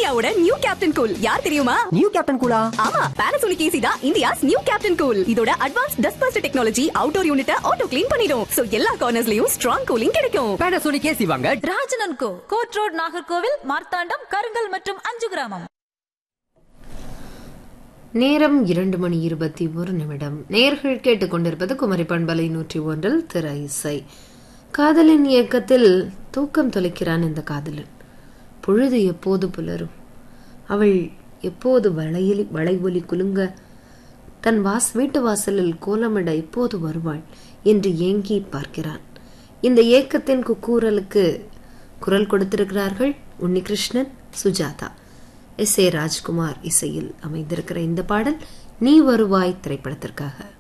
இந்தியாவோட new captain cool யார் தெரியுமா நியூ கேப்டன் கூலா ஆமா பானாசோனிக் ஏசி தான் இந்தியாஸ் நியூ கேப்டன் கூல் இதோட advance dust bust technology outdoor யூனிட்ட ஆட்டோ க்ளீன் பண்ணிடும் சோ எல்லா கார்னர்ஸ்லயும் ஸ்ட்ராங் கூலிங் கிடைக்கும் பேனாசோனிக் ஏசி வாங்க ராஜனன் கோ கோட் ரோட் நாகர்கோவில் மார்த்தாண்டம் கருங்கல் மற்றும் அஞ்சு கிராமம் நேரம் இரண்டு மணி இருபத்தி ஒரு நிமிடம் நேர்கள் கேட்டுக்கொண்டிருப்பது குமரி பண்பலை நூற்றி ஒன்றில் திரை இசை காதலின் இயக்கத்தில் தூக்கம் தொலைக்கிறான் இந்த காதலன் பொழுது எப்போது புலரும் அவள் எப்போது வளையலி வளைவொலி குலுங்க தன் வாஸ் வீட்டு வாசலில் கோலமிட எப்போது வருவாள் என்று ஏங்கி பார்க்கிறான் இந்த ஏக்கத்தின் குக்கூறலுக்கு குரல் கொடுத்திருக்கிறார்கள் உன்னிகிருஷ்ணன் சுஜாதா எஸ் ஏ ராஜ்குமார் இசையில் அமைந்திருக்கிற இந்த பாடல் நீ வருவாய் திரைப்படத்திற்காக